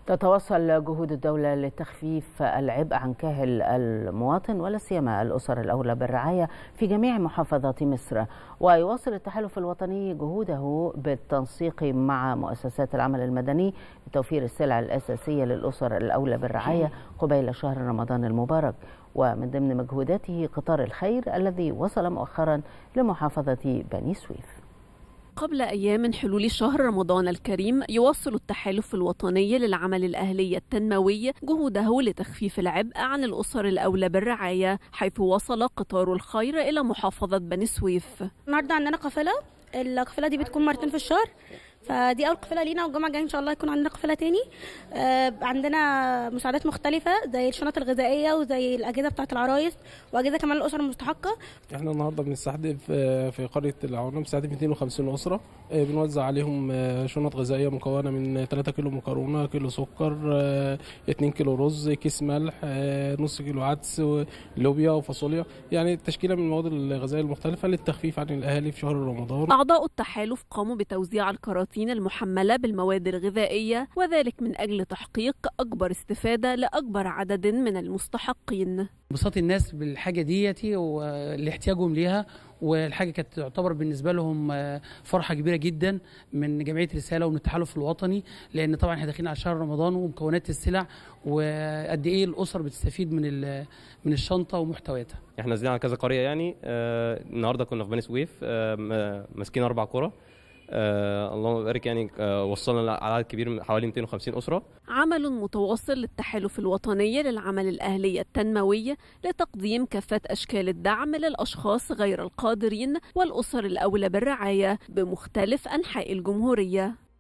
تتواصل جهود الدولة لتخفيف العبء عن كاهل المواطن ولا سيما الأسر الأولى بالرعاية في جميع محافظات مصر ويواصل التحالف الوطني جهوده بالتنسيق مع مؤسسات العمل المدني لتوفير السلع الأساسية للأسر الأولى بالرعاية قبيل شهر رمضان المبارك ومن ضمن مجهوداته قطار الخير الذي وصل مؤخرا لمحافظة بني سويف قبل أيام من حلول شهر رمضان الكريم يواصل التحالف الوطني للعمل الأهلي التنموي جهوده لتخفيف العبء عن الأسر الأولى بالرعاية حيث وصل قطار الخير إلى محافظة بني سويف النهارده عندنا قافلة القافلة دي بتكون مرتين في الشهر فدي اول قافله لينا والجمعه الجايه ان شاء الله يكون عندنا قافله تاني آه عندنا مساعدات مختلفه زي الشنط الغذائيه وزي الاجهزه بتاعه العرايس واجهزه كمان الاسر المستحقه احنا النهارده بنستهدف في قريه العونه بنستهدف 250 اسره بنوزع عليهم شنط غذائيه مكونه من 3 كيلو مكرونه كيلو سكر 2 كيلو رز كيس ملح نص كيلو عدس لوبيا وفاصوليا يعني تشكيله من المواد الغذائيه المختلفه للتخفيف عن الاهالي في شهر رمضان اعضاء التحالف قاموا بتوزيع الكراتين المحمله بالمواد الغذائيه وذلك من اجل تحقيق اكبر استفاده لاكبر عدد من المستحقين انبساط الناس بالحاجه ديتي والاحتياجهم ليها والحاجه كانت تعتبر بالنسبه لهم فرحه كبيره جدا من جمعيه رساله ومن التحالف الوطني لان طبعا احنا داخلين على شهر رمضان ومكونات السلع وقد ايه الاسر بتستفيد من من الشنطه ومحتوياتها. احنا نازلين على كذا قريه يعني آه النهارده كنا في بني سويف آه ماسكين اربع قرى آه اللهم بارك يعني آه وصلنا لعدد كبير من حوالي 250 اسره عمل متواصل للتحالف الوطني للعمل الاهلي التنموي لتقديم كافه اشكال الدعم للاشخاص غير القادرين والاسر الاولى بالرعايه بمختلف انحاء الجمهوريه